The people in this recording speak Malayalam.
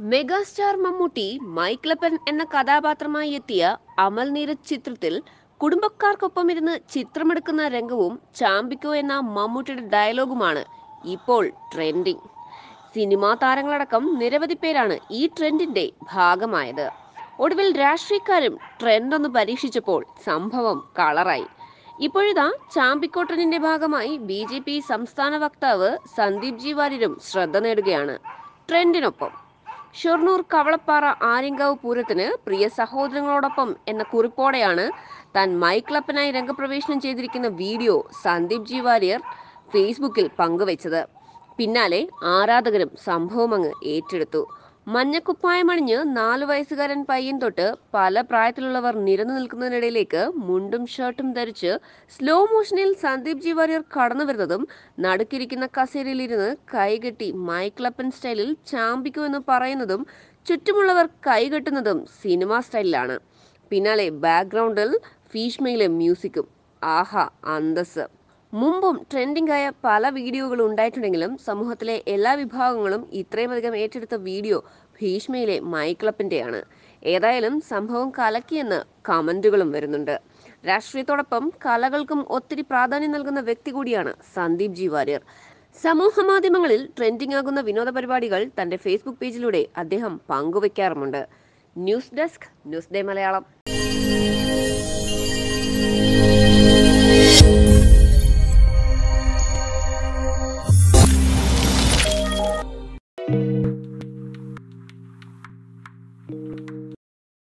മെഗാസ്റ്റാർ മമ്മൂട്ടി മൈക്ലപ്പൻ എന്ന കഥാപാത്രമായി എത്തിയ അമൽ നീരജ് ചിത്രത്തിൽ കുടുംബക്കാർക്കൊപ്പം ഇരുന്ന് ചിത്രമെടുക്കുന്ന രംഗവും ചാമ്പിക്കോ എന്ന മമ്മൂട്ടിയുടെ ഡയലോഗുമാണ് ഇപ്പോൾ ട്രെൻഡിങ് സിനിമാ താരങ്ങളടക്കം നിരവധി പേരാണ് ഈ ട്രെൻഡിന്റെ ഭാഗമായത് ഒടുവിൽ രാഷ്ട്രീയക്കാരും ട്രെൻഡ് ഒന്ന് പരീക്ഷിച്ചപ്പോൾ സംഭവം കളറായി ഇപ്പോഴിതാ ചാമ്പിക്കോ ട്രെൻഡിന്റെ ഭാഗമായി ബി ജെ പി സംസ്ഥാന വക്താവ് സന്ദീപ് ജി വാര്യരും ശ്രദ്ധ നേടുകയാണ് ട്രെൻഡിനൊപ്പം ഷൊർണൂർ കവളപ്പാറ ആര്യങ്കാവ് പൂരത്തിന് പ്രിയ സഹോദരങ്ങളോടൊപ്പം എന്ന കുറിപ്പോടെയാണ് താൻ മൈക്ലപ്പനായി രംഗപ്രവേശനം ചെയ്തിരിക്കുന്ന വീഡിയോ സന്ദീപ് ജി വാര്യർ ഫേസ്ബുക്കിൽ പങ്കുവച്ചത് പിന്നാലെ ആരാധകരും സംഭവം അങ്ങ് ഏറ്റെടുത്തു മഞ്ഞക്കുപ്പായമണിഞ്ഞ് നാലു വയസ്സുകാരൻ പയ്യൻ തൊട്ട് പല പ്രായത്തിലുള്ളവർ നിരന്നു നിൽക്കുന്നതിനിടയിലേക്ക് മുണ്ടും ഷർട്ടും ധരിച്ച് സ്ലോ മോഷനിൽ സന്ദീപ് ജി വാര്യർ കടന്നു വരുന്നതും നടുക്കിരിക്കുന്ന കസേരയിലിരുന്ന് കൈകെട്ടി മൈക്ലപ്പൻ സ്റ്റൈലിൽ ചാമ്പിക്കൂ എന്ന് പറയുന്നതും ചുറ്റുമുള്ളവർ കൈകെട്ടുന്നതും സിനിമാ സ്റ്റൈലിലാണ് പിന്നാലെ ബാക്ക്ഗ്രൗണ്ടിൽ ഫീഷ്മയിലെ മ്യൂസിക്കും ആഹാ അന്തസ് മുമ്പും ട്രെൻഡിംഗ് ആയ പല വീഡിയോകൾ ഉണ്ടായിട്ടുണ്ടെങ്കിലും സമൂഹത്തിലെ എല്ലാ വിഭാഗങ്ങളും ഇത്രയുമധികം ഏറ്റെടുത്ത വീഡിയോ ഭീഷ്മയിലെ മൈക്ലപ്പിന്റെയാണ് ഏതായാലും സംഭവം കലക്കിയെന്ന് കമന്റുകളും വരുന്നുണ്ട് രാഷ്ട്രീയത്തോടൊപ്പം കലകൾക്കും ഒത്തിരി പ്രാധാന്യം നൽകുന്ന വ്യക്തി കൂടിയാണ് സന്ദീപ് ജി വാര്യർ സമൂഹ മാധ്യമങ്ങളിൽ ട്രെൻഡിംഗ് ആകുന്ന വിനോദ പരിപാടികൾ തന്റെ ഫേസ്ബുക്ക് പേജിലൂടെ അദ്ദേഹം പങ്കുവയ്ക്കാറുമുണ്ട് news desk news day Malayalam